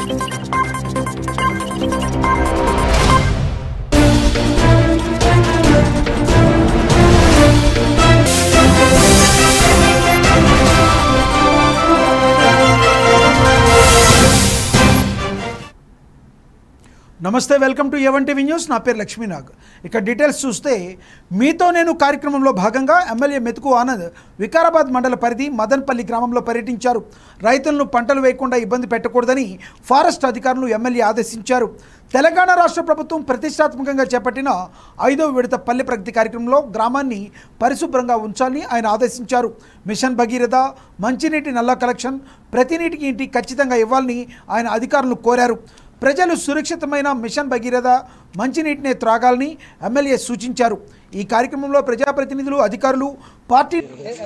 నమస్తే welcome to A one TV news నా పేరు లక్ష్మీనాగ్ ఇక డీటెయిల్స్ చూస్తే మీతో నేను కార్యక్రమంలో భాగంగా ఎమ్మెల్యే మెతుకు ఆనంద్ వికారాబాద్ మండల పరిధి మదన్పల్లి గ్రామంలో పర్యటించారు రైతులను పంటలు వేయకుండా ఇబ్బంది పెట్టకూడదని ఫారెస్ట్ అధికారులు ఎమ్మెల్యే ఆదేశించారు తెలంగాణ రాష్ట్ర ప్రభుత్వం ప్రతిష్టాత్మకంగా చేపట్టిన ఐదవ విడత పల్లె ప్రగతి కార్యక్రమంలో గ్రామాన్ని పరిశుభ్రంగా ఉంచాలని ఆయన ఆదేశించారు మిషన్ భగీరథ మంచినీటి నల్ల కలెక్షన్ ప్రతి నీటికి ఇంటి ఖచ్చితంగా ఇవ్వాలని ఆయన అధికారులను కోరారు ప్రజలు సురక్షితమైన మిషన్ భగీరథ మంచినీటిని త్రాగాలని ఎమ్మెల్యే సూచించారు ఈ కార్యక్రమంలో ప్రజాప్రతినిధులు అధికారులు పార్టీ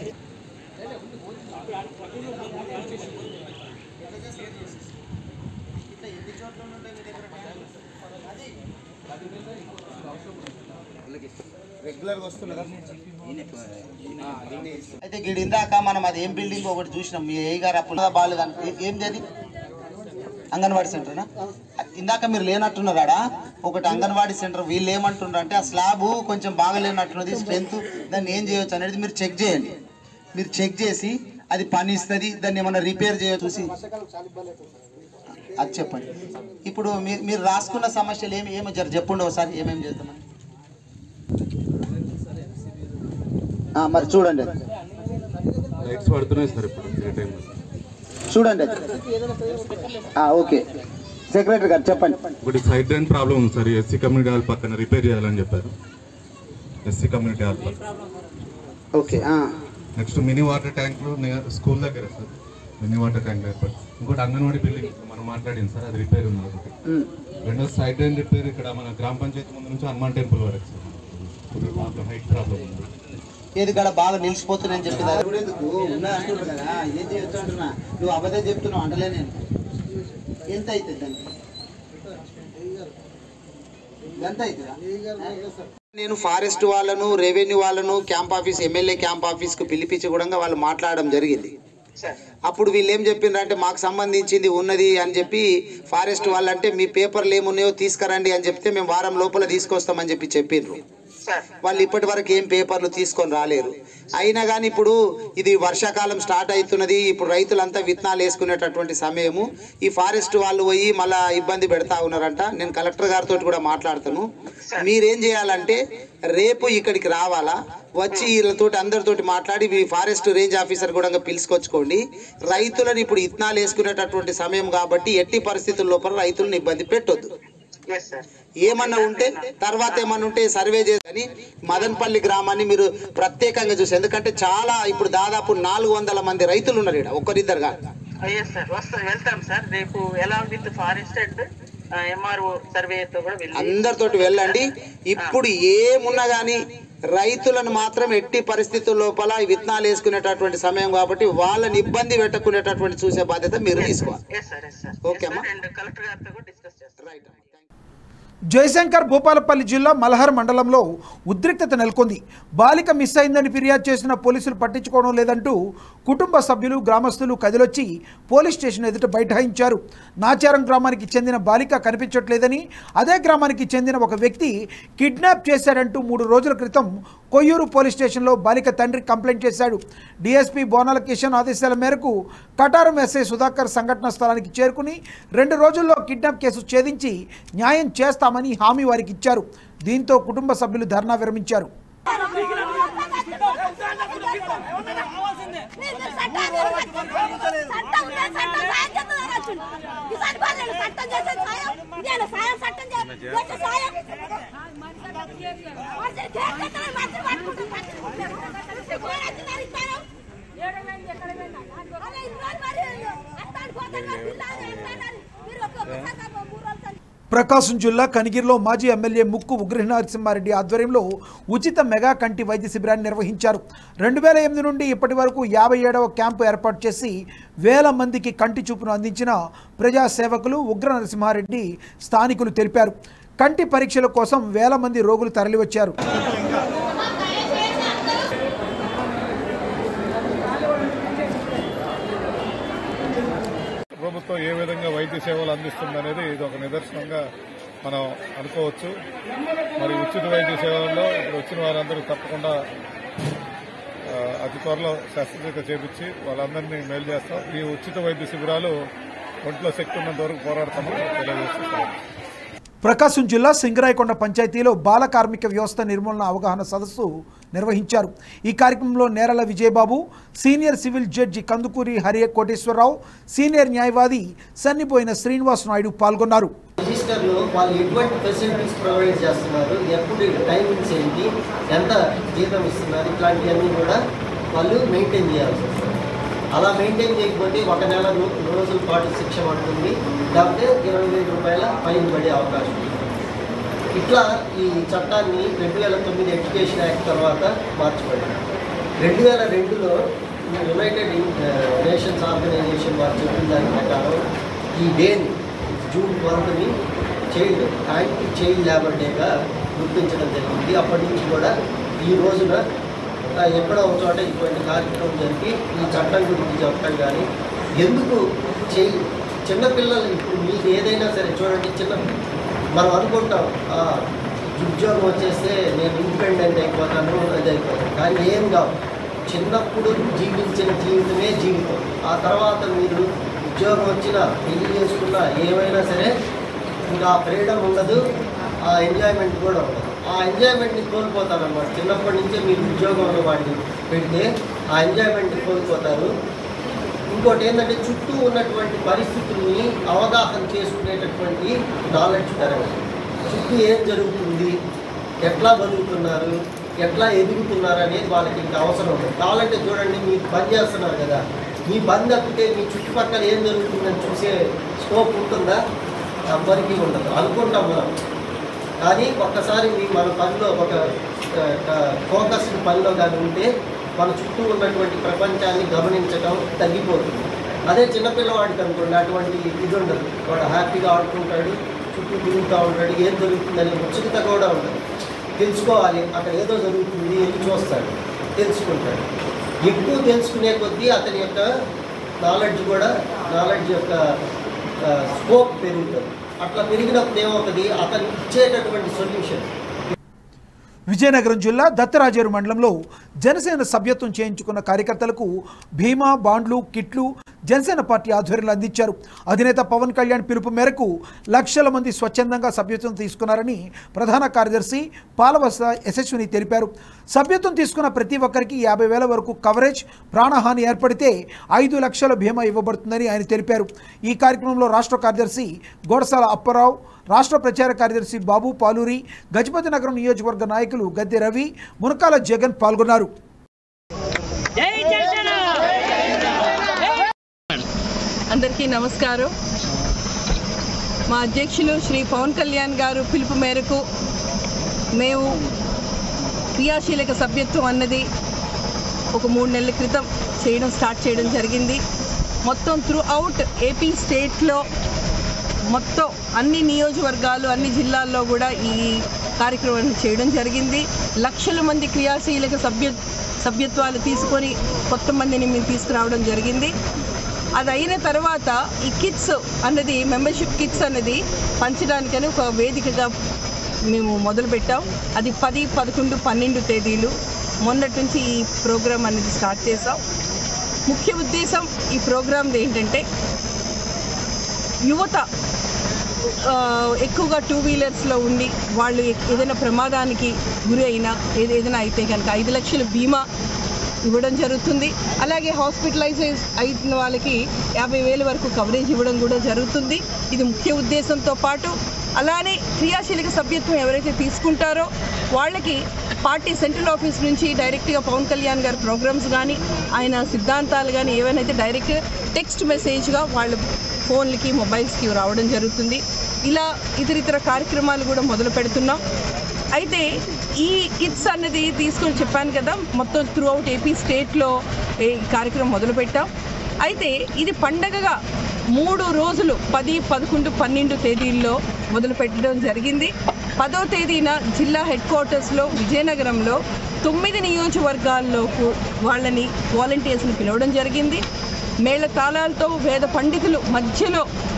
అయితే గిడి ఇందాక మనం అది ఏం బిల్డింగ్ ఒకటి చూసినాం మీ ఏ గారు అప్పుడు బాగాలేదని ఏ- ఏంది అది అంగన్వాడీ సెంటర్నా ఇందాక మీరు లేనట్టున్నారా ఒకటి అంగన్వాడీ సెంటర్ వీళ్ళు ఏమంటున్నారు అంటే ఆ స్లాబ్ కొంచెం బాగలేనట్టున్నది స్ట్రెంత్ దాన్ని ఏం చేయొచ్చు అనేది మీరు చెక్ చేయండి మీరు చెక్ చేసి అది పని ఇస్తుంది దాన్ని ఏమన్నా రిపేర్ చేయొచ్చు చూసి అది చెప్పండి ఇప్పుడు మీరు మీరు రాసుకున్న సమస్యలు ఏమి ఏమో జర చెప్పండి ఒకసారి ఏమేమి చేద్దామని ఆ, మరి చూడండి అది. లైట్స్ పడుతున్నాయి సార్ ఇప్పుడు డే టైంలో చూడండి అది. ఆ, ఓకే సెక్రటరీ గారు చెప్పండి ఒకటి సైడ్ డ్రైన్ ప్రాబ్లం ఉంది సార్ ఎస్సీ కమ్యూనిటీ హాల్ పక్కన రిపేర్ చేయాలని చెప్పారు ఎస్సీ కమ్యూనిటీ హాల్ పక్కన ఓకే ఆ. నెక్స్ట్ మినీ వాటర్ ట్యాంకులు నియర్ స్కూల్ దగ్గర సార్ మినీ వాటర్ ట్యాంక్ ఏర్పాటు ఇంకోటి అంగన్వాడీ బిల్డింగ్ మనం మాట్లాడింది సార్ అది రిపేర్ ఉంది ఒకటి ఉమ్. రెండో సైడ్ డ్రైన్ రిపేర్ ఇక్కడ మన గ్రామ పంచాయతీ ముందు నుంచి హనుమాన్ టెంపుల్ వరకు సార్ కొద్దిగా ప్రాబ్లం హైట్ ప్రాబ్లం ఉంది ఏది కూడా బాగా నిలిచిపోతున్నాయని చెప్పి దాని కూడా ఎందుకు? ఉన్నా అంటున్నారు కదా ఏం చేయొచ్చు అంటున్నా నువ్వు అబద్ధం చెప్తున్నావు అంటలే నేను ఎంత అవుతుంది దానికి ఎంత అవుతుందా నేను ఫారెస్ట్ వాళ్ళను రెవెన్యూ వాళ్ళను camp office MLA camp office కు పిలిపించి కూడా వాళ్ళు మాట్లాడడం జరిగింది అప్పుడు వీళ్ళు ఏం చెప్పిండ్రంటే మాకు సంబంధించింది ఉన్నది అని చెప్పి ఫారెస్ట్ వాళ్ళంటే మీ పేపర్లు ఏమున్నాయో తీసుకురండి అని చెప్తే మేము వారం లోపల తీసుకొస్తామని చెప్పి చెప్పిండ్రు వాళ్ళు ఇప్పటి వరకు ఏం పేపర్లు తీసుకొని రాలేరు అయినా కానీ ఇప్పుడు ఇది వర్షాకాలం స్టార్ట్ అవుతున్నది ఇప్పుడు రైతులంతా విత్తనాలు వేసుకునేటటువంటి సమయము ఈ ఫారెస్ట్ వాళ్ళు పోయి మళ్ళా ఇబ్బంది పెడతా ఉన్నారంట నేను కలెక్టర్ గారితో కూడా మాట్లాడతాను మీరేం చేయాలంటే రేపు ఇక్కడికి రావాలా వచ్చి వీళ్ళతోటి అందరితోటి మాట్లాడి మీ ఫారెస్ట్ రేంజ్ ఆఫీసర్ కూడా పిలుచుకొచ్చుకోండి రైతులను ఇప్పుడు ఇత్తనాలు వేసుకునేటటువంటి సమయం కాబట్టి ఎట్టి పరిస్థితుల లోపల రైతులను ఇబ్బంది పెట్టొద్దు ఏమన్నా ఉంటే తర్వాత ఏమన్నా ఉంటే సర్వే చేసుకొని మదన్పల్లి గ్రామాన్ని మీరు ప్రత్యేకంగా చూసి ఎందుకంటే చాలా ఇప్పుడు దాదాపు నాలుగు వందల మంది రైతులు ఉన్నారు ఇక్కడ ఒక్కరిద్దరు కాదు అయ్యే సార్ వస్తాం వెళ్తాం సార్ రేపు ఎలా విత్ ఫారెస్ట్ అండ్ ఎంఆర్ఓ సర్వేతో కూడా వెళ్ళి అందరితోటి వెళ్ళండి ఇప్పుడు ఏమున్నా కానీ రైతులను మాత్రం ఎట్టి పరిస్థితుల లోపల ఈ విత్తనాలు వేసుకునేటటువంటి సమయం కాబట్టి వాళ్ళని ఇబ్బంది పెట్టకునేటటువంటి చూసే బాధ్యత మీరు తీసుకోవాలి yes sir yes sir okay అమ్మా. అండ్ కలెక్టర్ గారితో కూడా డిస్కస్ చేస్తాం రైట్ అమ్మా థ్యాంక్ యూ. జయశంకర్ భూపాలపల్లి జిల్లా మలహర్ మండలంలో ఉద్రిక్తత నెలకొంది బాలిక మిస్ అయిందని ఫిర్యాదు చేసిన పోలీసులు పట్టించుకోవడం లేదంటూ కుటుంబ సభ్యులు గ్రామస్తులు కదిలొచ్చి పోలీస్ స్టేషన్ ఎదుట బైఠాయించారు నాచారం గ్రామానికి చెందిన బాలిక కనిపించట్లేదని అదే గ్రామానికి చెందిన ఒక వ్యక్తి కిడ్నాప్ చేశాడంటూ మూడు రోజుల క్రితం కొయ్యూరు పోలీస్ స్టేషన్లో బాలిక తండ్రి కంప్లైంట్ చేశాడు డీఎస్పీ బోనాల కిషన్ ఆదేశాల మేరకు కటారం ఎస్ఐ సుధాకర్ సంఘటన స్థలానికి చేరుకుని రెండు రోజుల్లో కిడ్నాప్ కేసు ఛేదించి న్యాయం చేస్తామని హామీ వారికి ఇచ్చారు దీంతో కుటుంబ సభ్యులు ధర్నా విరమించారు మీరు ప్రకాశం జిల్లా కనిగిరిలో మాజీ ఎమ్మెల్యే ముక్కు ఉగ్రహ నరసింహారెడ్డి ఆధ్వర్యంలో ఉచిత మెగా కంటి వైద్య శిబిరాన్ని నిర్వహించారు రెండు వేల ఎనిమిది నుండి ఇప్పటి వరకు యాభై ఏడవ క్యాంపు ఏర్పాటు చేసి వేల మందికి కంటి చూపును అందించిన ప్రజా సేవకులు ఉగ్ర నరసింహారెడ్డి స్థానికులు తెలిపారు కంటి పరీక్షల కోసం వేల మంది రోగులు తరలివచ్చారు ప్రభుత్వం ఏ విధంగా వైద్య వైద్య సేవలు అందిస్తుంది అనేది ఇది ఒక నిదర్శనంగా మనం అనుకోవచ్చు మరి ఉచిత వైద్య సేవల్లో ఇప్పుడు వచ్చిన వారందరూ తప్పకుండా ఆ, అతి త్వరలో శస్త్రచికిత్స చేపించి వాళ్ళందరినీ మేలు చేస్తాం ఈ ఉచిత వైద్య శిబిరాలు ఒంట్లో శక్తి ఉన్నంత వరకు పోరాడతామని తెలియజేస్తున్నాం ప్రకాశం జిల్లా సింగరాయకొండ పంచాయతీలో బాల కార్మిక వ్యవస్థ నిర్మూలన అవగాహన సదస్సు నిర్వహించారు ఈ కార్యక్రమంలో Nerala Vijayababu senior civil judge Kandukuri Hariya Koteswararao senior న్యాయవాది సన్నిపోయిన శ్రీనివాస్ నాయుడు పాల్గొన్నారు రిజిస్టర్లో వాళ్ళు ఎటువంటి ఫెసిలిటీస్ ప్రొవైడ్ చేస్తున్నారు ఎప్పుడు టైమింగ్స్ ఏంటి ఎంత జీతం ఇస్తున్నారు ఇట్లాంటివన్నీ కూడా వాళ్ళు మెయింటైన్ చేయాల్సి వస్తుంది అలా మెయింటైన్ చేయకపోతే ఒక నెల రో- రోజుల పాటు శిక్ష పడుతుంది లేకపోతే ఇరవై వేల రూపాయల ఫైన్ పడే అవకాశం ఉంది ఇట్లా ఈ చట్టాన్ని రెండు వేల తొమ్మిది ఎడ్యుకేషన్ యాక్ట్ తర్వాత మార్చబడింది రెండు వేల రెండులో యునైటెడ్ నేషన్స్ ఆర్గనైజేషన్ వారు చెప్పిన దాని ప్రకారం ఈ డేని జూన్ ట్వెల్త్ని చైల్డ్ యాంటీ చైల్డ్ లేబర్ డేగా గుర్తించడం జరిగింది అప్పటి నుంచి కూడా ఈ రోజున ఆ, ఎక్కడో ఒక చోట ఇటువంటి కార్యక్రమం జరిపి ఈ చట్టం గురించి చెప్పడం కానీ ఎందుకు చేయి చిన్నపిల్లలు ఇప్పుడు మీకు ఏదైనా సరే చూడండి చిన్న మనం అనుకుంటాం "ఆ, ఉద్యోగం వచ్చేస్తే నేను ఇండిపెండెంట్ అయిపోతాను అది అయిపోతాను కానీ ఏం కాదు చిన్నప్పుడు జీవించిన జీవితమే జీవితం ఆ తర్వాత మీరు ఉద్యోగం వచ్చినా పెళ్లి చేసుకున్నా ఏమైనా సరే ఇంకా ఆ ఫ్రీడమ్ ఉండదు ఆ ఎంజాయ్మెంట్ కూడా ఉండదు ఆ ఎంజాయ్మెంట్ని కోల్పోతారన్నమాట చిన్నప్పటి నుంచే మీరు ఉద్యోగంలో వాటిని పెడితే ఆ ఎంజాయ్మెంట్ని కోల్పోతారు ఇంకోటి ఏంటంటే చుట్టూ ఉన్నటువంటి పరిస్థితుల్ని అవగాహన చేసుకునేటటువంటి నాలెడ్జ్ పెరగదు చుట్టూ ఏం జరుగుతుంది ఎట్లా బతుకుతున్నారు ఎట్లా ఎదుగుతున్నారు అనేది వాళ్ళకి ఇంకా అవసరం ఉంది కావాలంటే చూడండి మీరు పని చేస్తున్నారు కదా మీ పని తప్పితే మీ చుట్టుపక్కల ఏం జరుగుతుందని చూసే స్కోప్ ఉంటుందా ఎవ్వరికీ ఉండదు అనుకుంటాం మనం కానీ ఒక్కసారి మీ మన పనిలో ఒక ఫోకస్డ్ పనిలో కానీ ఉంటే మన చుట్టూ ఉన్నటువంటి ప్రపంచాన్ని గమనించడం తగ్గిపోతుంది అదే చిన్నపిల్లవాడికి అనుకోండి అటువంటి ఇది ఉండదు వాడు హ్యాపీగా ఆడుకుంటాడు చుట్టూ తిరుగుతూ ఉంటాడు ఏం జరుగుతుందనే ఉత్సుకత కూడా ఉండదు తెలుసుకోవాలి అక్కడ ఏదో జరుగుతుంది వెళ్ళి చూస్తాడు తెలుసుకుంటాడు ఎక్కువ తెలుసుకునే కొద్దీ అతని యొక్క నాలెడ్జ్ కూడా నాలెడ్జ్ యొక్క స్కోప్ పెరుగుతుంది అట్లా పెరిగినప్పుడు ఏమవుతుంది అతను ఇచ్చేటటువంటి సొల్యూషన్ విజయనగరం జిల్లా దత్తరాజేరు మండలంలో జనసేన సభ్యత్వం చేయించుకున్న కార్యకర్తలకు భీమా బాండ్లు కిట్లు జనసేన పార్టీ ఆధ్వర్యంలో అందించారు అధినేత పవన్ కళ్యాణ్ పిలుపు మేరకు లక్షల మంది స్వచ్ఛందంగా సభ్యత్వం తీసుకున్నారని ప్రధాన కార్యదర్శి పాలవస యశస్విని తెలిపారు సభ్యత్వం తీసుకున్న ప్రతి ఒక్కరికి యాభై వేల వరకు కవరేజ్ ప్రాణహాని ఏర్పడితే ఐదు లక్షల బీమా ఇవ్వబడుతుందని ఆయన తెలిపారు ఈ కార్యక్రమంలో రాష్ట్ర కార్యదర్శి గోడసాల అప్పారావు రాష్ట్ర ప్రచార కార్యదర్శి బాబు పాలూరి గజపతి నగరం నియోజకవర్గ నాయకులు గద్దె రవి మునకాల జగన్ పాల్గొన్నారు అందరికీ నమస్కారం మా అధ్యక్షులు శ్రీ పవన్ కళ్యాణ్ గారు పిలుపు మేరకు మేము క్రియాశీలక సభ్యత్వం అన్నది ఒక మూడు నెలల క్రితం చేయడం స్టార్ట్ చేయడం జరిగింది మొత్తం త్రూ అవుట్ ఏపీ స్టేట్లో మొత్తం అన్ని నియోజకవర్గాలు అన్ని జిల్లాల్లో కూడా ఈ కార్యక్రమాన్ని చేయడం జరిగింది లక్షల మంది క్రియాశీలక సభ్య సభ్యత్వాలు తీసుకొని కొత్త మందిని మేము తీసుకురావడం జరిగింది అది అయిన తర్వాత ఈ కిట్స్ అన్నది మెంబర్షిప్ కిట్స్ అన్నది పంచడానికని ఒక వేదికగా మేము మొదలుపెట్టాం అది పది పదకొండు పన్నెండు తేదీలు మొన్నటి నుంచి ఈ ప్రోగ్రాం అనేది స్టార్ట్ చేసాం ముఖ్య ఉద్దేశం ఈ ప్రోగ్రాంది ఏంటంటే యువత ఆ, ఎక్కువగా టూ వీలర్స్లో ఉండి వాళ్ళు ఎక్- ఏదైనా ప్రమాదానికి గురి అయినా ఏది- ఏదైనా అయితే కనుక ఐదు లక్షల బీమా ఇవ్వడం జరుగుతుంది అలాగే హాస్పిటలైజ్ అయిన వాళ్ళకి యాభై వేల వరకు కవరేజ్ ఇవ్వడం కూడా జరుగుతుంది ఇది ముఖ్య ఉద్దేశంతో పాటు అలానే క్రియాశీలక సభ్యత్వం ఎవరైతే తీసుకుంటారో వాళ్ళకి పార్టీ సెంట్రల్ ఆఫీస్ నుంచి డైరెక్ట్గా పవన్ కళ్యాణ్ గారి ప్రోగ్రామ్స్ కానీ ఆయన సిద్ధాంతాలు కానీ ఏవైనా అయితే డైరెక్ట్ టెక్స్ట్ మెసేజ్గా వాళ్ళ ఫోన్లకి మొబైల్స్కి రావడం జరుగుతుంది ఇలా ఇతరితర కార్యక్రమాలు కూడా మొదలు పెడుతున్నాం అయితే ఈ కిట్స్ అన్నది తీసుకొని చెప్పాను కదా మొత్తం త్రూ అవుట్ ఏపీ స్టేట్లో ఈ కార్యక్రమం మొదలుపెట్టాం అయితే ఇది పండగగా మూడు రోజులు పది పదకొండు పన్నెండు తేదీల్లో మొదలు పెట్టడం జరిగింది పదో తేదీన జిల్లా హెడ్ క్వార్టర్స్లో విజయనగరంలో తొమ్మిది నియోజకవర్గాల్లోకి వాళ్ళని వాలంటీర్స్ని పిలవడం జరిగింది మేళ తాళాలతో వేద పండితులు మధ్యలో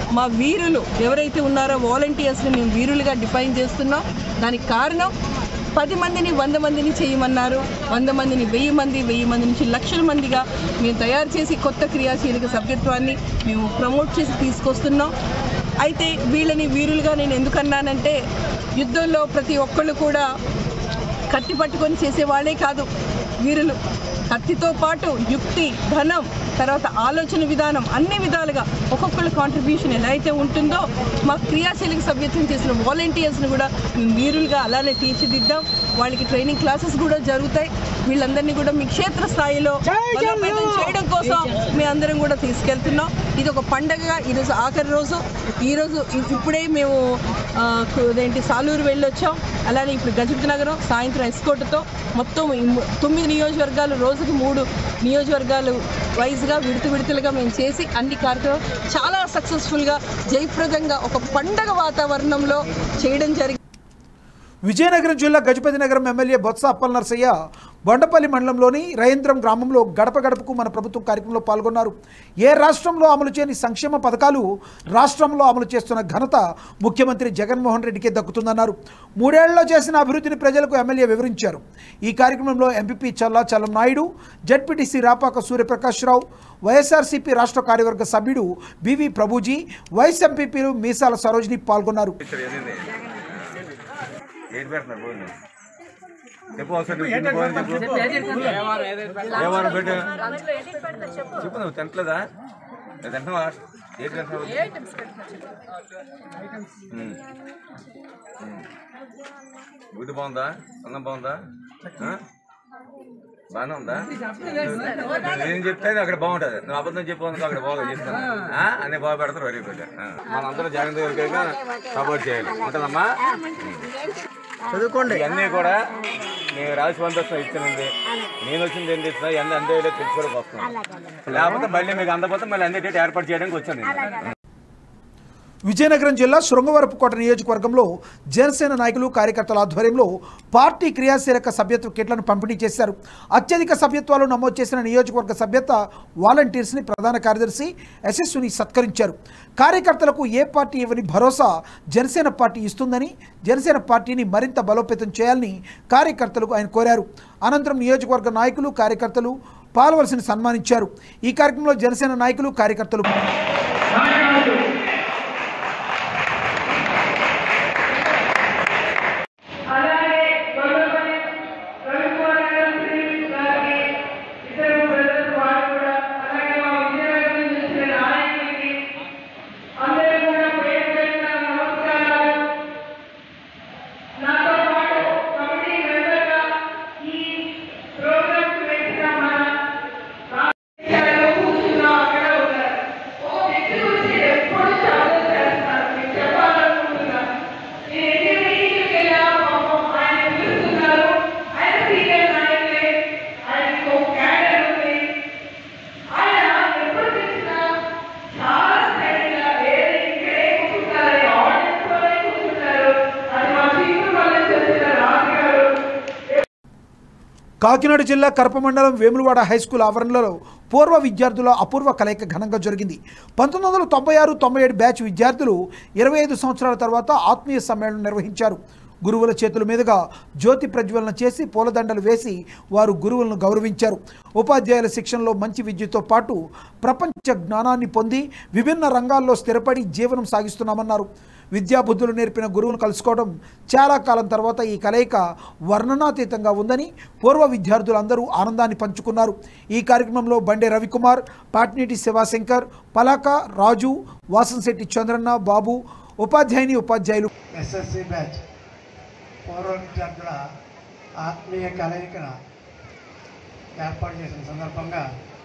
మా వీరులు ఎవరైతే ఉన్నారో వాలంటీర్స్ని మేము వీరులుగా డిఫైన్ చేస్తున్నాం దానికి కారణం పది మందిని వంద మందిని చేయమన్నారు వంద మందిని వెయ్యి మంది వెయ్యి మంది నుంచి లక్షల మందిగా మేము తయారు చేసి కొత్త క్రియాశీలక సభ్యత్వాన్ని మేము ప్రమోట్ చేసి తీసుకొస్తున్నాం అయితే వీళ్ళని వీరులుగా నేను ఎందుకన్నానంటే యుద్ధంలో ప్రతి ఒక్కళ్ళు కూడా కత్తి పట్టుకొని చేసేవాళ్ళే కాదు వీరులు కత్తితో పాటు యుక్తి ధనం తర్వాత ఆలోచన విధానం అన్ని విధాలుగా ఒక్కొక్కళ్ళ కాంట్రిబ్యూషన్ ఎలా అయితే ఉంటుందో మా క్రియాశీలక సభ్యత్వం చేసిన వాలంటీర్స్ని కూడా మేము వీరులుగా అలానే తీర్చిదిద్దాం వాళ్ళకి ట్రైనింగ్ క్లాసెస్ కూడా జరుగుతాయి వీళ్ళందరినీ కూడా మీ క్షేత్ర స్థాయిలో బలోపేతం చేయడం కోసం మీ అందరం కూడా తీసుకెళ్తున్నాం ఇది ఒక పండగగా ఈరోజు ఆఖరి రోజు ఈరోజు ఇ- ఇప్పుడే మేము ఆ, కు- అదేంటి సాలూరు వెళ్ళొచ్చాం అలానే ఇప్పుడు గజపతి నగరం సాయంత్రం ఎస్కోట్తో మొత్తం ఈ ము- తొమ్మిది నియోజకవర్గాలు రోజుకి మూడు నియోజకవర్గాలు వైజ్గా విడత విడతలుగా మేము చేసి అన్ని కార్యక్రమం చాలా సక్సెస్ఫుల్గా జయప్రదంగా ఒక పండగ వాతావరణంలో చేయడం జరిగింది విజయనగరం జిల్లా గజపతి నగరం ఎమ్మెల్యే బొత్స అప్పల నరసయ్య బొండపల్లి మండలంలోని రయేంద్రం గ్రామంలో గడప గడపకు మన ప్రభుత్వం కార్యక్రమంలో పాల్గొన్నారు ఏ రాష్ట్రంలో అమలు చేయని సంక్షేమ పథకాలు రాష్ట్రంలో అమలు చేస్తున్న ఘనత ముఖ్యమంత్రి జగన్మోహన్ రెడ్డికే దక్కుతుందన్నారు మూడేళ్లలో చేసిన అభివృద్ధిని ప్రజలకు ఎమ్మెల్యే వివరించారు ఈ కార్యక్రమంలో MPP Challa Challam Naidu ZPTC Rapaka Suryaprakashrao YSRCP రాష్ట్ర కార్యవర్గ సభ్యుడు బివి ప్రభుజీ వైస్ ఎంపీపీలు మీసాల సరోజిని పాల్గొన్నారు ఏడు పెడుతున్నారు భోజనం చెప్పు ఒకసారి నువ్వు తిన్న భోజనం చెప్పు ఏ వారం పెట్టా చెప్పు నువ్వు తింటలేదా నువ్వు తింటున్నావా ఏంటి తింటున్నావు ఉమ్. ఉమ్. గుడ్డు బాగుందా అన్నం బాగుందా ఆ? బాగానే ఉందా నేను చెప్తే అక్కడ బాగుంటుంది నువ్వు అబద్ధం చెప్పు అనుకో అక్కడ బాగా చెప్తాను ఆ? అన్ని బాగా పెడతారు వెరీ గుడ్ మనందరం జగన్ దగ్గరికి సపోర్ట్ చేయాలి ఉంటుందమ్మా చదువుకోండి ఇవన్నీ కూడా నేను రాసి పంపిస్తాను ఇచ్చినంది నేను వచ్చింది ఏం చేస్తున్నా ఇవన్నీ అందే తెలుసుకోవడానికి వస్తున్నాను లేకపోతే మళ్ళీ మీకు అందకపోతే మళ్ళీ అన్ని డేట్ ఏర్పాటు చేయడానికి వచ్చాను నేను విజయనగరం జిల్లా శృంగవరపుకోట నియోజకవర్గంలో జనసేన నాయకులు కార్యకర్తల ఆధ్వర్యంలో పార్టీ క్రియాశీలక సభ్యత్వ కిట్లను పంపిణీ చేశారు అత్యధిక సభ్యత్వాలు నమోదు చేసిన నియోజకవర్గ సభ్యత్వ వాలంటీర్స్ని ప్రధాన కార్యదర్శి యశస్విని సత్కరించారు కార్యకర్తలకు ఏ పార్టీ ఇవ్వని భరోసా జనసేన పార్టీ ఇస్తుందని జనసేన పార్టీని మరింత బలోపేతం చేయాలని కార్యకర్తలకు ఆయన కోరారు అనంతరం నియోజకవర్గ నాయకులు కార్యకర్తలు పాల్వలసిన సన్మానించారు ఈ కార్యక్రమంలో జనసేన నాయకులు కార్యకర్తలు కాకినాడ జిల్లా కరప మండలం వేములవాడ హై స్కూల్ ఆవరణలో పూర్వ విద్యార్థుల అపూర్వ కలయిక ఘనంగా జరిగింది పంతొమ్మిది వందల తొంభై ఆరు తొంభై ఏడు బ్యాచ్ విద్యార్థులు ఇరవై ఐదు సంవత్సరాల తర్వాత ఆత్మీయ సమ్మేళనం నిర్వహించారు గురువుల చేతుల మీదుగా జ్యోతి ప్రజ్వలన చేసి పూలదండలు వేసి వారు గురువులను గౌరవించారు ఉపాధ్యాయుల శిక్షణలో మంచి విద్యతో పాటు ప్రపంచ జ్ఞానాన్ని పొంది విభిన్న రంగాల్లో స్థిరపడి జీవనం సాగిస్తున్నామన్నారు విద్యాబుద్ధులు నేర్పిన గురువును కలుసుకోవడం చాలా కాలం తర్వాత ఈ కలయిక వర్ణనాతీతంగా ఉందని పూర్వ విద్యార్థులందరూ ఆనందాన్ని పంచుకున్నారు ఈ కార్యక్రమంలో బండే రవికుమార్ పాట్నీటి శివాశంకర్ పలాక రాజు వాసంశెట్టి చంద్రన్న బాబు ఉపాధ్యాయుని ఉపాధ్యాయులు ఎస్ఎస్సి బ్యాచ్ పూర్వ విద్యార్థుల ఆత్మీయ కలయికన ఏర్పాటు చేసిన సందర్భంగా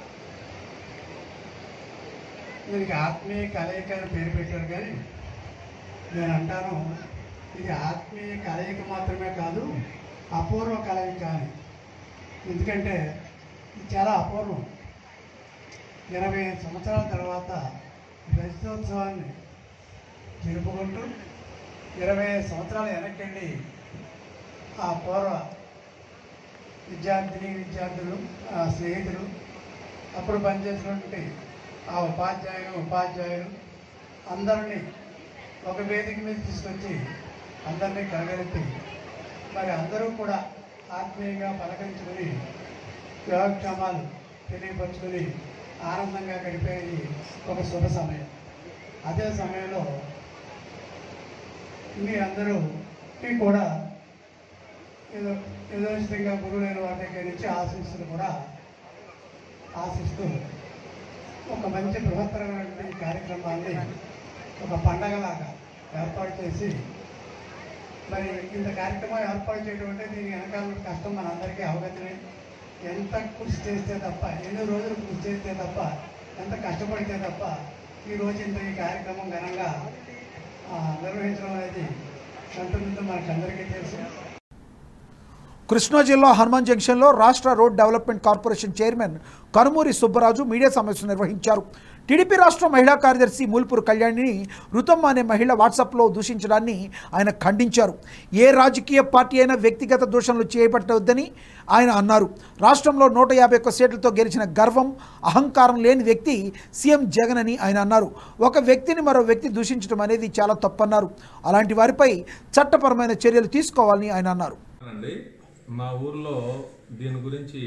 దీనికి ఆత్మీయ కలయిక అని పేరు పెట్టారు కానీ నేను అంటాను ఇది ఆత్మీయ కలయిక మాత్రమే కాదు అపూర్వ కలయిక అని ఎందుకంటే ఇది చాలా అపూర్వం ఇరవై ఐదు సంవత్సరాల తర్వాత రజతోత్సవాన్ని జరుపుకుంటూ ఇరవై ఐదు సంవత్సరాలు వెనక్కి ఆ పూర్వ విద్యార్థిని విద్యార్థులు ఆ స్నేహితులు అప్పుడు పనిచేసినటువంటి ఆ ఉపాధ్యాయులు ఉపాధ్యాయులు అందరినీ ఒక వేదిక మీద తీసుకొచ్చి అందరినీ కలగలిపి మరి అందరూ కూడా ఆత్మీయంగా పలకరించుకొని యోగక్షేమాలు తెలియపరుచుకొని ఆనందంగా గడిపేది ఒక శుభ సమయం అదే సమయంలో మీరందరూ మీ కూడా ఏదో ఏదో విధంగా గురువులైన వారి దగ్గర నుంచి ఆశీస్సులు కూడా ఆశిస్తూ ఒక మంచి బృహత్తరమైనటువంటి కార్యక్రమాన్ని ఒక పండగలాగా ఏర్పాటు చేసి మరి ఇంత కార్యక్రమం ఏర్పాటు చేయడం అంటే దీని వెనకాల ఉన్న కష్టం మనందరికీ అవగతనే ఎంత కృషి చేస్తే తప్ప ఎన్ని రోజులు కృషి చేస్తే తప్ప ఎంత కష్టపడితే తప్ప ఈ రోజు ఇంత ఈ కార్యక్రమం ఘనంగా ఆ, నిర్వహించడం అనేది సంతృప్తి మనకు అందరికీ తెలుసు కృష్ణా జిల్లా హనుమాన్ జంక్షన్లో రాష్ట్ర road development corporation chairman Kanumuri Subbaraju media సమావేశం నిర్వహించారు టీడీపీ రాష్ట్ర మహిళా కార్యదర్శి మూల్పూర్ కళ్యాణిని రుతమ్మ అనే మహిళ వాట్సాప్లో దూషించడాన్ని ఆయన ఖండించారు ఏ రాజకీయ పార్టీ అయినా వ్యక్తిగత దూషణలు చేపట్టవద్దని ఆయన అన్నారు రాష్ట్రంలో నూట యాభై ఒక్క సీట్లతో గెలిచిన గర్వం అహంకారం లేని వ్యక్తి సీఎం జగన్ అని ఆయన అన్నారు ఒక వ్యక్తిని మరో వ్యక్తి దూషించడం అనేది చాలా తప్పన్నారు అలాంటి వారిపై చట్టపరమైన చర్యలు తీసుకోవాలని ఆయన అన్నారు అండి మా ఊర్లో దీని గురించి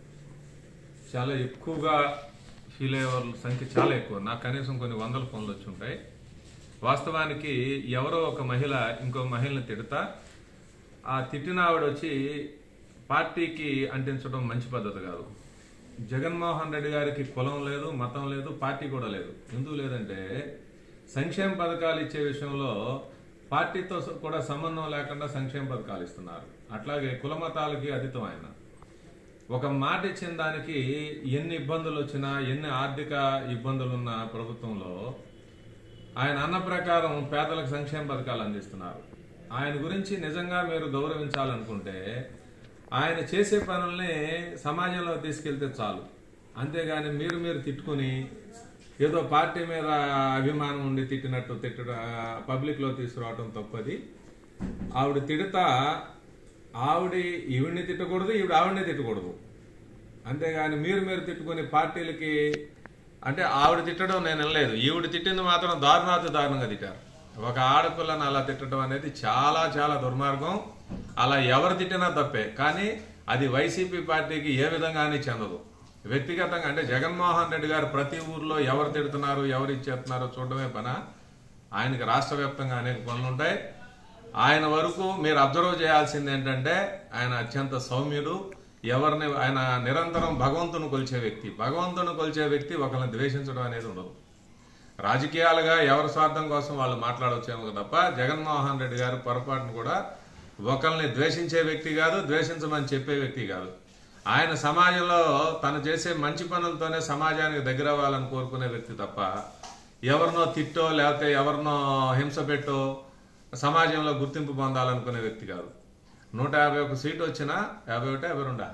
చాలా ఎక్కువగా ఫీల్ అయ్యే వాళ్ళ సంఖ్య చాలా ఎక్కువ నాకు కనీసం కొన్ని వందల ఫోన్లు వచ్చి ఉంటాయి వాస్తవానికి ఎవరో ఒక మహిళ ఇంకో మహిళని తిడతా ఆ తిట్టిన ఆవిడ వచ్చి పార్టీకి అంటించడం మంచి పద్ధతి కాదు జగన్మోహన్ రెడ్డి గారికి కులం లేదు మతం లేదు పార్టీ కూడా లేదు ఎందుకు లేదంటే సంక్షేమ పథకాలు ఇచ్చే విషయంలో పార్టీతో స- కూడా సంబంధం లేకుండా సంక్షేమ పథకాలు ఇస్తున్నారు అట్లాగే కుల మతాలకి అతీతం ఆయన ఒక మాట ఇచ్చిన దానికి ఎన్ని ఇబ్బందులు వచ్చినా ఎన్ని ఆర్థిక ఇబ్బందులున్న ప్రభుత్వంలో ఆయన అన్న ప్రకారం పేదలకు సంక్షేమ పథకాలు అందిస్తున్నారు ఆయన గురించి నిజంగా మీరు గౌరవించాలనుకుంటే ఆయన చేసే పనుల్ని సమాజంలో తీసుకెళ్తే చాలు అంతేగాని మీరు మీరు తిట్టుకుని ఏదో పార్టీ మీద అభిమానం ఉండి తిట్టినట్టు తిట్టడ పబ్లిక్లో తీసుకురావటం తప్పది ఆవిడ తిడతా ఆవిడ ఈవిడ్ని తిట్టకూడదు ఈవిడ ఆవిడనే తిట్టకూడదు అంతేగాని మీరు మీరు తిట్టుకుని పార్టీలకి అంటే ఆవిడ తిట్టడం నేను వినలేదు ఈవిడ తిట్టింది మాత్రం దారుణాతి దారుణంగా తిట్టారు ఒక ఆడపిల్లని అలా తిట్టడం అనేది చాలా చాలా దుర్మార్గం అలా ఎవరు తిట్టినా తప్పే కానీ అది వైసీపీ పార్టీకి ఏ విధంగానే చెందదు వ్యక్తిగతంగా అంటే జగన్మోహన్ రెడ్డి గారు ప్రతి ఊర్లో ఎవరు తిడుతున్నారు ఎవరు ఇచ్చేస్తున్నారో చూడడమే పన ఆయనకి రాష్ట్ర వ్యాప్తంగా అనేక పనులు ఉంటాయి ఆయన వరకు మీరు అబ్జర్వ్ చేయాల్సింది ఏంటంటే ఆయన అత్యంత సౌమ్యుడు ఎవరిని ఆయన నిరంతరం భగవంతుని కొలిచే వ్యక్తి భగవంతుని కొలిచే వ్యక్తి ఒకరిని ద్వేషించడం అనేది ఉండదు రాజకీయాలుగా ఎవరి స్వార్థం కోసం వాళ్ళు మాట్లాడవచ్చేమో తప్ప జగన్మోహన్ రెడ్డి గారు పొరపాటును కూడా ఒకరిని ద్వేషించే వ్యక్తి కాదు ద్వేషించమని చెప్పే వ్యక్తి కాదు ఆయన సమాజంలో తను చేసే మంచి పనులతోనే సమాజానికి దగ్గర అవ్వాలని కోరుకునే వ్యక్తి తప్ప ఎవరినో తిట్టో లేకపోతే ఎవరినో హింస పెట్టో సమాజంలో గుర్తింపు పొందాలనుకునే వ్యక్తి కాదు నూట యాభై ఒక్క సీటు వచ్చినా యాభై ఒకటి యాభై రెండా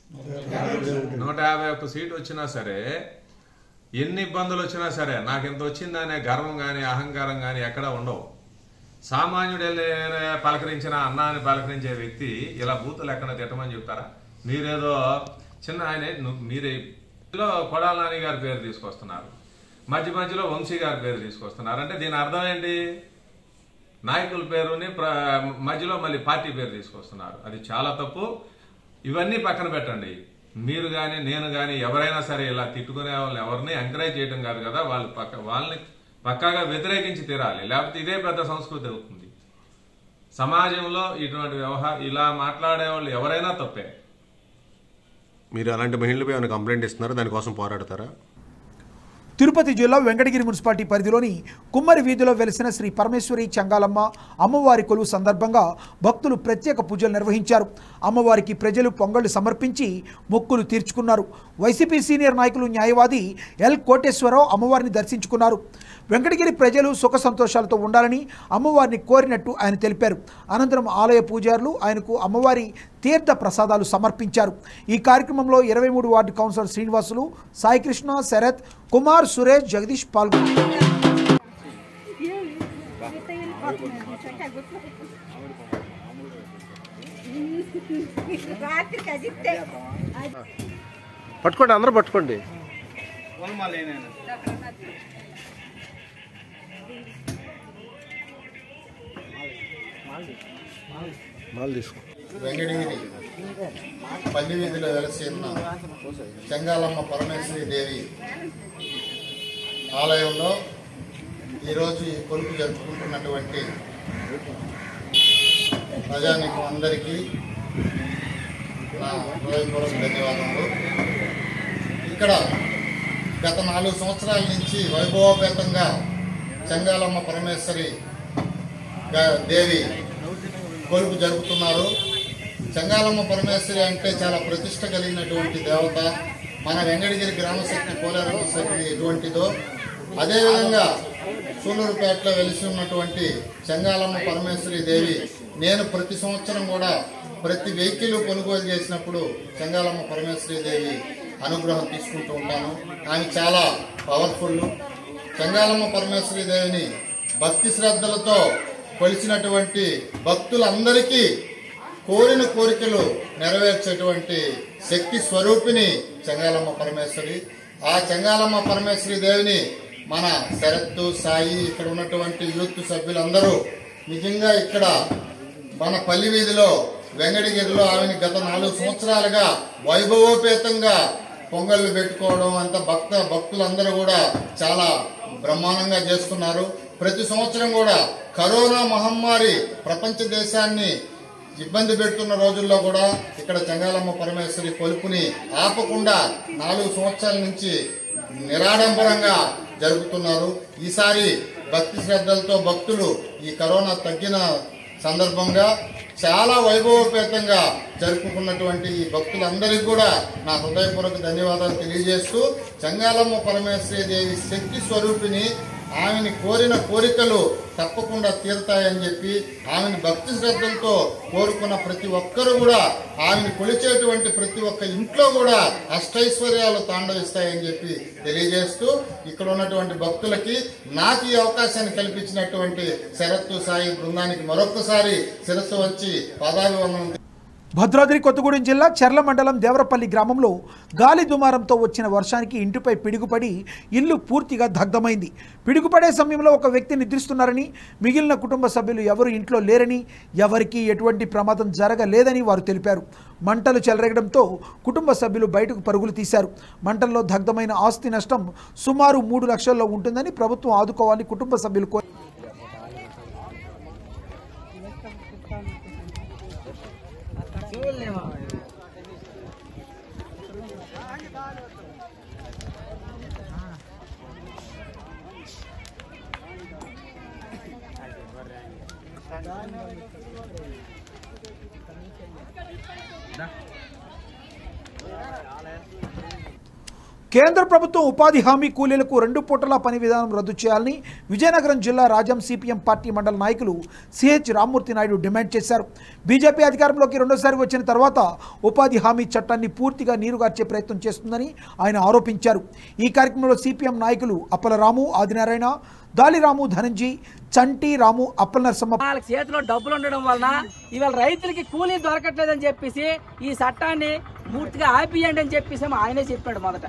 నూట యాభై ఒక్క సీటు వచ్చినా సరే ఎన్ని ఇబ్బందులు వచ్చినా సరే నాకు ఇంత వచ్చిందనే గర్వం కానీ అహంకారం కానీ ఎక్కడా ఉండవు సామాన్యుడు వెళ్ళి పలకరించిన అన్నాన్ని పలకరించే వ్యక్తి ఇలా బూతులు ఎక్కడ తిట్టమని చెప్తారా మీరేదో చిన్న ఆయన ను- మీరే లో కొడాల నాని గారి పేరు తీసుకొస్తున్నారు మధ్య మధ్యలో వంశీ గారి పేరు తీసుకొస్తున్నారు అంటే దీని అర్థం ఏంటి నాయకుల పేరుని ప్ర మధ్యలో మళ్ళీ పార్టీ పేరు తీసుకొస్తున్నారు అది చాలా తప్పు ఇవన్నీ పక్కన పెట్టండి మీరు కానీ నేను కానీ ఎవరైనా సరే ఇలా తిట్టుకునే వాళ్ళని ఎవరిని ఎంకరేజ్ చేయడం కాదు కదా వాళ్ళు పక్క వాళ్ళని పక్కాగా వ్యతిరేకించి తీరాలి లేకపోతే ఇదే పెద్ద సంస్కృతి అవుతుంది సమాజంలో ఇటువంటి వ్యవహార ఇలా మాట్లాడే వాళ్ళు ఎవరైనా తప్పే మీరు అలాంటి మహిళలపై ఏమైనా కంప్లైంట్ ఇస్తున్నారా దానికోసం పోరాడతారా తిరుపతి జిల్లా వెంకటగిరి మున్సిపాలిటీ పరిధిలోని కుమ్మరి వీధిలో వెలిసిన శ్రీ పరమేశ్వరి చంగాలమ్మ అమ్మవారి కొలువు సందర్భంగా భక్తులు ప్రత్యేక పూజలు నిర్వహించారు అమ్మవారికి ప్రజలు పొంగళ్లు సమర్పించి మొక్కులు తీర్చుకున్నారు వైసీపీ సీనియర్ నాయకులు న్యాయవాది ఎల్ కోటేశ్వరరావు అమ్మవారిని దర్శించుకున్నారు వెంకటగిరి ప్రజలు సుఖ సంతోషాలతో ఉండాలని అమ్మవారిని కోరినట్టు ఆయన తెలిపారు అనంతరం ఆలయ పూజారులు ఆయనకు అమ్మవారి తీర్థ ప్రసాదాలు సమర్పించారు ఈ కార్యక్రమంలో ఇరవై మూడు వార్డు కౌన్సిలర్ శ్రీనివాసులు సాయికృష్ణ శరత్ కుమార్ సురేష్ జగదీష్ పాల్గొన్నారు రాత్రికి అదిస్తే పట్టుకోండి అందరూ పట్టుకోండి వెంకటగిరి పల్లి వీధిలో వెలసి ఉన్న చెంగాలమ్మ పరమేశ్వరి దేవి ఆలయంలో ఈరోజు ఈ కొలుపు జరుపుకుంటున్నటువంటి ప్రజానీకం అందరికీ నా హృదయపూర్వక ధన్యవాదములు ఇక్కడ గత నాలుగు సంవత్సరాల నుంచి వైభవపేతంగా చెంగాలమ్మ పరమేశ్వరి గా- దేవి కొలుపు జరుపుతున్నారు చెంగాలమ్మ పరమేశ్వరి అంటే చాలా ప్రతిష్ట కలిగినటువంటి దేవత మన వెంకటగిరి గ్రామశక్తి పోలేరమ్మ శక్తి ఎటువంటిదో అదేవిధంగా సూలూరుపేటలో వెలిసి ఉన్నటువంటి చెంగాలమ్మ పరమేశ్వరి దేవి నేను ప్రతి సంవత్సరం కూడా ప్రతి వెహికల్ కొనుగోలు చేసినప్పుడు చెంగాలమ్మ పరమేశ్వరి దేవి అనుగ్రహం తీసుకుంటూ ఉంటాను ఆమె చాలా పవర్ఫుల్ చెంగాలమ్మ పరమేశ్వరి దేవిని భక్తి శ్రద్ధలతో కొలిచినటువంటి భక్తులందరికీ కోరిన కోరికలు నెరవేర్చేటువంటి శక్తి స్వరూపిణి చెంగాలమ్మ పరమేశ్వరి ఆ చెంగాలమ్మ పరమేశ్వరి దేవిని మన శరత్తు సాయి ఇక్కడ ఉన్నటువంటి యూత్ సభ్యులందరూ నిజంగా ఇక్కడ మన పల్లి వీధిలో వెంగడగిరిలో ఆమెని గత నాలుగు సంవత్సరాలుగా వైభవోపేతంగా పొంగళ్ళు పెట్టుకోవడం అంత భక్త భక్తులందరూ కూడా చాలా బ్రహ్మాండంగా చేస్తున్నారు ప్రతి సంవత్సరం కూడా కరోనా మహమ్మారి ప్రపంచ దేశాన్ని ఇబ్బంది పెడుతున్న రోజుల్లో కూడా ఇక్కడ చెంగాలమ్మ పరమేశ్వరి కొలుపుని ఆపకుండా నాలుగు సంవత్సరాల నుంచి నిరాడంబరంగా జరుపుతున్నారు ఈసారి భక్తి శ్రద్ధలతో భక్తులు ఈ కరోనా తగ్గిన సందర్భంగా చాలా వైభవపేతంగా జరుపుకున్నటువంటి ఈ భక్తులందరికీ కూడా నా హృదయపూర్వక ధన్యవాదాలు తెలియజేస్తూ చెంగాలమ్మ పరమేశ్వరి దేవి శక్తి స్వరూపిణి ఆమెని కోరిన కోరికలు తప్పకుండా తీరుతాయని చెప్పి ఆమెను భక్తి శ్రద్ధలతో కోరుకున్న ప్రతి ఒక్కరూ కూడా ఆమెను కొలిచేటువంటి ప్రతి ఒక్క ఇంట్లో కూడా అష్టైశ్వర్యాలు తాండవిస్తాయని చెప్పి తెలియజేస్తూ ఇక్కడ ఉన్నటువంటి భక్తులకి నాకు ఈ అవకాశాన్ని కల్పించినటువంటి శరత్తు సాయి బృందానికి మరొకసారి శిరస్సు వచ్చి పాదాభివందనం భద్రాద్రి కొత్తగూడెం జిల్లా చెర్ల మండలం దేవరపల్లి గ్రామంలో గాలి దుమారంతో వచ్చిన వర్షానికి ఇంటిపై పిడుగుపడి ఇల్లు పూర్తిగా దగ్ధమైంది పిడుగుపడే సమయంలో ఒక వ్యక్తి నిద్రిస్తున్నారని మిగిలిన కుటుంబ సభ్యులు ఎవరు ఇంట్లో లేరని ఎవరికీ ఎటువంటి ప్రమాదం జరగలేదని వారు తెలిపారు మంటలు చెలరేగడంతో కుటుంబ సభ్యులు బయటకు పరుగులు తీశారు మంటల్లో దగ్ధమైన ఆస్తి నష్టం సుమారు మూడు లక్షల్లో ఉంటుందని ప్రభుత్వం ఆదుకోవాలని కుటుంబ సభ్యులు కోరారు కేంద్ర ప్రభుత్వం ఉపాధి హామీ కూలీలకు రెండు పూటల పని విధానం రద్దు చేయాలని విజయనగరం జిల్లా రాజం సిపిఎం పార్టీ మండల నాయకులు సిహెచ్ రామ్మూర్తి నాయుడు డిమాండ్ చేశారు బీజేపీ అధికారంలోకి రెండోసారి వచ్చిన తర్వాత ఉపాధి హామీ చట్టాన్ని పూర్తిగా నీరుగార్చే ప్రయత్నం చేస్తుందని ఆయన ఆరోపించారు ఈ కార్యక్రమంలో సిపిఎం నాయకులు అప్పల రాము ఆదినారాయణ దాలిరాము ధనంజీ చంటి రాము అప్పల నరసమ్మ వాళ్ళకి చేతిలో డబ్బులు ఉండడం వలన ఇవాళ రైతులకి కూలీ దొరకట్లేదని చెప్పేసి ఈ చట్టాన్ని పూర్తిగా ఆపియండి అని చెప్పేసి ఏమో ఆయనే చెప్పాడు మొదట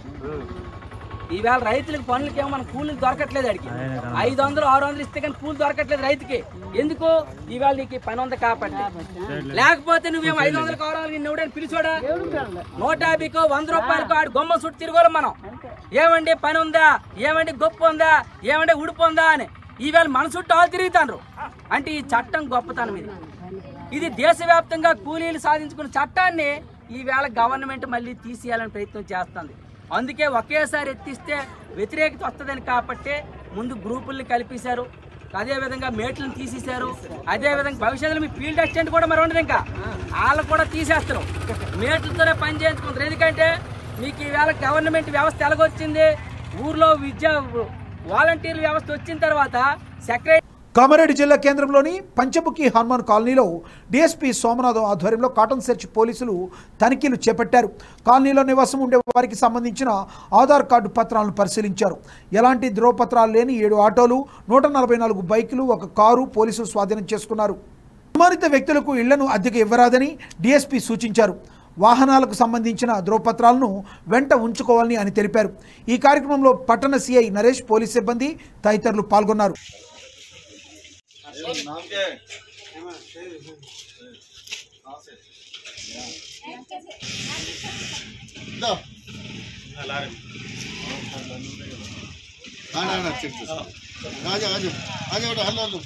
ఈవేళ రైతులకు పనులకి ఏమో మనకు కూలీలు దొరకట్లేదు అడిగి ఐదు వందలు ఆరు వందలు ఇస్తే కానీ కూలి దొరకట్లేదు రైతుకి ఎందుకు ఈవేళ నీకు ఈ పని ఉంది కాబట్టి లేకపోతే నువ్వేమో ఐదు వందలు ఆరు వందలు నిన్ను ఎవడని పిలిచోడా నూట యాభైకో వంద రూపాయలకో ఆడు గొమ్మ చుట్టూ తిరగోలం మనం ఏమండి పని ఉందా ఏమండి గొప్ప ఉందా ఏమండి ఉడుపు ఉందా అని ఈవేళ మన చుట్టూ వాళ్ళు తిరుగుతాండ్రు అంటే ఈ చట్టం గొప్పతనం ఇది ఇది దేశవ్యాప్తంగా కూలీలు సాధించుకున్న చట్టాన్ని ఈవేళ గవర్నమెంట్ మళ్ళీ తీసేయాలని ప్రయత్నం చేస్తుంది అందుకే ఒకేసారి ఎత్తిస్తే వ్యతిరేకత వస్తుందని కాబట్టి ముందు గ్రూపుల్ని కల్పించారు అదేవిధంగా మేట్లను తీసేశారు అదేవిధంగా భవిష్యత్తులో మీ ఫీల్డ్ అసిస్టెంట్ కూడా మరి ఉండదు ఇంకా వాళ్ళు కూడా తీసేస్తారు మేట్లతోనే పని చేయించుకుంటారు ఎందుకంటే మీకు ఈవేళ గవర్నమెంట్ వ్యవస్థ ఎలాగొచ్చింది ఊర్లో విద్యా వాలంటీర్ వ్యవస్థ వచ్చిన తర్వాత సెక్రటరీ కామారెడ్డి జిల్లా కేంద్రంలోని పంచముఖి హనుమాన్ కాలనీలో డీఎస్పీ సోమనాథం ఆధ్వర్యంలో కాటన్ సెర్చ్ పోలీసులు తనిఖీలు చేపట్టారు కాలనీలో నివాసం ఉండే వారికి సంబంధించిన ఆధార్ కార్డు పత్రాలను పరిశీలించారు ఎలాంటి ధ్రువపత్రాలు లేని ఏడు ఆటోలు నూట నలభై నాలుగు బైకులు ఒక కారు పోలీసులు స్వాధీనం చేసుకున్నారు అనుమానిత వ్యక్తులకు ఇళ్లను అద్దెకు ఇవ్వరాదని డీఎస్పీ సూచించారు వాహనాలకు సంబంధించిన ధ్రువపత్రాలను వెంట ఉంచుకోవాలని అని తెలిపారు ఈ కార్యక్రమంలో పట్టణ సిఐ నరేష్ పోలీస్ సిబ్బంది తదితరులు పాల్గొన్నారు దా. आना आना चेक आ जाओ आ जाओ आ जाओ हल्लो हल्लो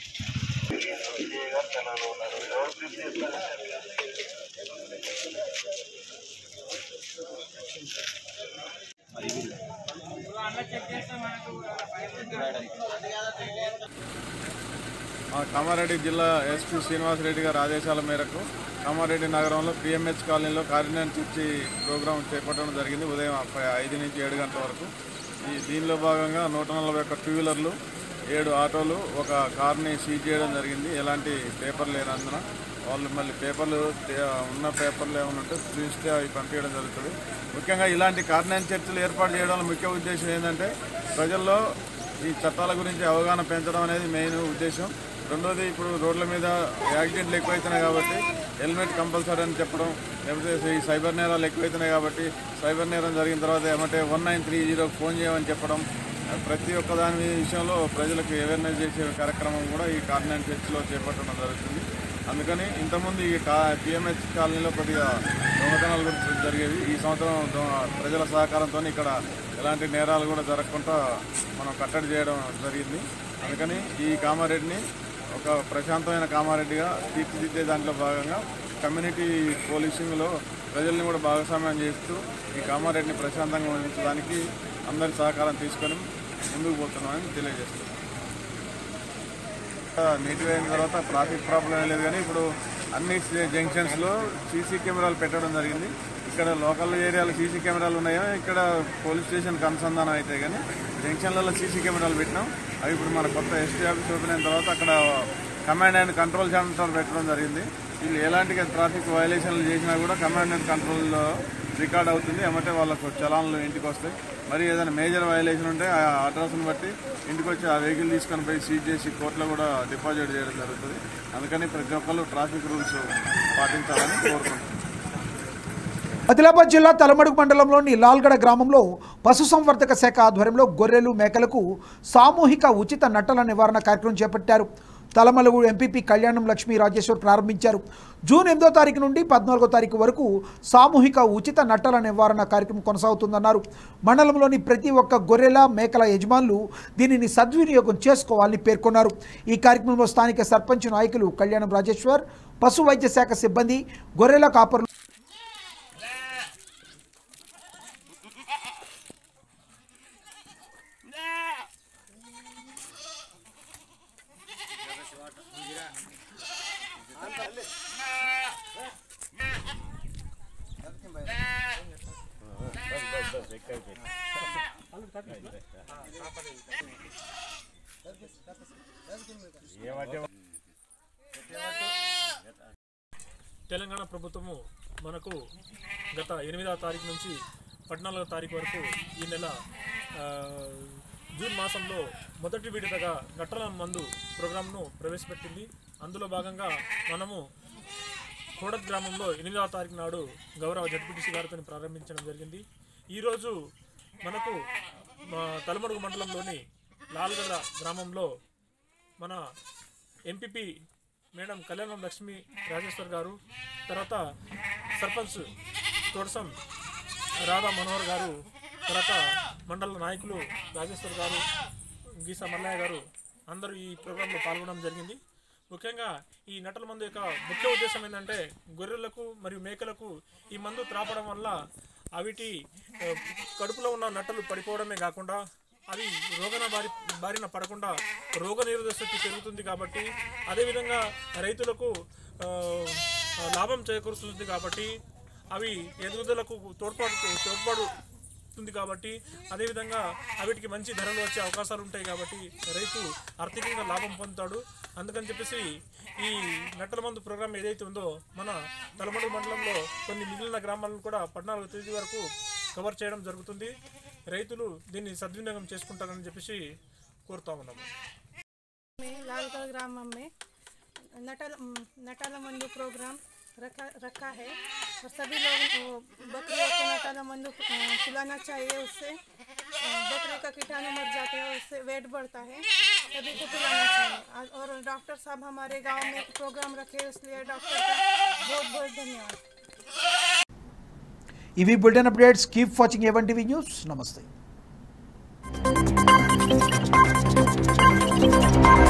మా కామారెడ్డి జిల్లా ఎస్పీ శ్రీనివాసరెడ్డి గారి ఆదేశాల మేరకు కామారెడ్డి నగరంలో పిఎంహెచ్ కాలనీలో కార్డినెన్స్ చర్చి ప్రోగ్రాం చేపట్టడం జరిగింది ఉదయం ప- ఐదు నుంచి ఏడు గంటల వరకు ఈ దీనిలో భాగంగా నూట నలభై ఒక్క టూ వీలర్లు ఏడు ఆటోలు ఒక కార్ని సీజ్ చేయడం జరిగింది ఎలాంటి పేపర్ లేనందున వాళ్ళు మళ్ళీ పేపర్లు తే- ఉన్న పేపర్లు ఏమైనా ఉంటే చూస్తే అవి పంపించడం జరుగుతుంది ముఖ్యంగా ఇలాంటి కార్డినెన్స్ చర్చలు ఏర్పాటు చేయడం ముఖ్య ఉద్దేశం ఏంటంటే ప్రజల్లో ఈ చట్టాల గురించి అవగాహన పెంచడం అనేది మెయిన్ ఉద్దేశం రెండోది ఇప్పుడు రోడ్ల మీద యాక్సిడెంట్లు ఎక్కువైతున్నాయి కాబట్టి హెల్మెట్ కంపల్సరీ అని చెప్పడం లేకపోతే ఈ సైబర్ నేరాలు ఎక్కువైతున్నాయి కాబట్టి సైబర్ నేరం జరిగిన తర్వాత ఏమంటే వన్ నైన్ త్రీ జీరోకి ఫోన్ చేయమని చెప్పడం ప్రతి ఒక్క దాని విషయంలో ప్రజలకు అవేర్నెస్ చేసే కార్యక్రమం కూడా ఈ కార్డినెన్స్ చర్చిలో చేపట్టడం జరుగుతుంది అందుకని ఇంతకుముందు ఈ కా పిఎంహెచ్ కాలనీలో కొద్దిగా దొంగతనాలు కూడా జరిగేవి ఈ సంవత్సరం దొ- ప్రజల సహకారంతో ఇక్కడ ఎలాంటి నేరాలు కూడా జరగకుండా మనం కట్టడి చేయడం జరిగింది అందుకని ఈ కామారెడ్డిని ఒక ప్రశాంతమైన కామారెడ్డిగా తీర్చిదిద్దే దాంట్లో భాగంగా కమ్యూనిటీ పోలీసింగ్లో ప్రజల్ని కూడా భాగస్వామ్యం చేస్తూ ఈ కామారెడ్డిని ప్రశాంతంగా ఉంచడానికి అందరి సహకారం తీసుకొని ముందుకు పోతున్నామని తెలియజేస్తున్నాం నీట్గా అయిన తర్వాత ట్రాఫిక్ ప్రాబ్లం ఏం లేదు కానీ ఇప్పుడు అన్ని జంక్షన్స్లో సీసీ కెమెరాలు పెట్టడం జరిగింది ఇక్కడ లోకల్ ఏరియాలో సీసీ కెమెరాలు ఉన్నాయో ఇక్కడ పోలీస్ స్టేషన్కి అనుసంధానం అయితే కానీ జంక్షన్లలో సీసీ కెమెరాలు పెట్టినాం అవి ఇప్పుడు మన కొత్త ఎస్టీ ఆఫీస్ ఓపెన్ అయిన తర్వాత అక్కడ కమాండ్ అండ్ కంట్రోల్ సెంటర్ పెట్టడం జరిగింది వీళ్ళు ఎలాంటి ట్రాఫిక్ వైలేషన్లు చేసినా కూడా కమాండ్ అండ్ కంట్రోల్లో రికార్డ్ అవుతుంది ఏమంటే వాళ్ళకు చలాన్లు ఇంటికి వస్తాయి మరి ఏదైనా మేజర్ వైలేషన్ ఉంటే ఆ అడ్రస్ని బట్టి ఇంటికి వచ్చి ఆ వెహికల్ తీసుకొని పోయి సీజ్ చేసి కోర్టులో కూడా డిపాజిట్ చేయడం జరుగుతుంది అందుకని ప్రతి ఒక్కరు ట్రాఫిక్ రూల్స్ పాటించాలని కోరుకుంటున్నాను ఆదిలాబాద్ జిల్లా తలమడుగు మండలంలోని లాల్గడ గ్రామంలో పశుసంవర్ధక శాఖ ఆధ్వర్యంలో గొర్రెలు మేకలకు సామూహిక ఉచిత నట్టల నివారణ కార్యక్రమం చేపట్టారు తలమలుగు ఎంపీపీ కళ్యాణం లక్ష్మీ రాజేశ్వర్ ప్రారంభించారు జూన్ ఎనిమిదో తారీఖు నుండి పద్నాలుగో తారీఖు వరకు సామూహిక ఉచిత నట్టల నివారణ కార్యక్రమం కొనసాగుతుందన్నారు మండలంలోని ప్రతి ఒక్క గొర్రెల మేకల యజమానులు దీనిని సద్వినియోగం చేసుకోవాలని పేర్కొన్నారు ఈ కార్యక్రమంలో స్థానిక సర్పంచ్ నాయకులు కళ్యాణం రాజేశ్వర్ పశు వైద్య శాఖ సిబ్బంది గొర్రెల కాపర్లు తెలంగాణ ప్రభుత్వము మనకు గత ఎనిమిదవ తారీఖు నుంచి పద్నాలుగో తారీఖు వరకు ఈ నెల ఆ, జూన్ మాసంలో మొదటి విడతగా నట్టల మందు ప్రోగ్రాంను ప్రవేశపెట్టింది అందులో భాగంగా మనము కోడత్ గ్రామంలో ఎనిమిదవ తారీఖు నాడు గౌరవ జడ్పీటీసీ గారితో ప్రారంభించడం జరిగింది ఈరోజు మనకు మా తలమడుగు మండలంలోని లాల్గడ గ్రామంలో మన ఎంపీపీ మేడం కళ్యాణం లక్ష్మి రాజేశ్వర్ గారు తర్వాత సర్పంచ్ తోడసం రాధా మనోహర్ గారు తర్వాత మండల నాయకులు రాజేశ్వర్ గారు గీసా మల్లయ్య గారు అందరూ ఈ ప్రోగ్రాంలో పాల్గొనడం జరిగింది ముఖ్యంగా ఈ నటల మందు యొక్క ముఖ్య ఉద్దేశం ఏంటంటే గొర్రెలకు మరియు మేకలకు ఈ మందు త్రాపడం వల్ల అవిటి ఆ, కడుపులో ఉన్న నట్టలు పడిపోవడమే కాకుండా అవి రోగన బారి బారిన పడకుండా రోగ నిరోధక శక్తి పెరుగుతుంది కాబట్టి అదేవిధంగా రైతులకు ఆ, ఆ, లాభం చేకూరుస్తుంది కాబట్టి అవి ఎదుగుదలకు తోడ్పాటు తోడ్పాటు ఉంది కాబట్టి అదేవిధంగా అవిటికి మంచి ధరలు వచ్చే అవకాశాలు ఉంటాయి కాబట్టి రైతు ఆర్థికంగా లాభం పొందుతాడు అందుకని చెప్పేసి ఈ నట్టల మందు ప్రోగ్రామ్ ఏదైతే ఉందో మన తలమడు మండలంలో కొన్ని మిగిలిన గ్రామాలను కూడా పద్నాలుగు తేదీ వరకు కవర్ చేయడం జరుగుతుంది రైతులు దీన్ని సద్వినియోగం చేసుకుంటారని చెప్పేసి కోరుతా ఉన్నాము में लालगढ़ ग्राम में नटल नटाला मंडू प्रोग्राम रखा रखा है और सभी लोग वो बकरियों को नटाला मंडू अ, पिलाना चाहिए उससे बकरी का कीटाणु मर जाते हैं उससे वेट बढ़ता है तभी को पिलाना चाहिए आज- और डॉक्टर साहब हमारे गांव में प्रोग्राम रखे इसलिए डॉक्टर का बहुत बहुत धन्यवाद ఇవి bulletin updates keep watching A one TV news నమస్తే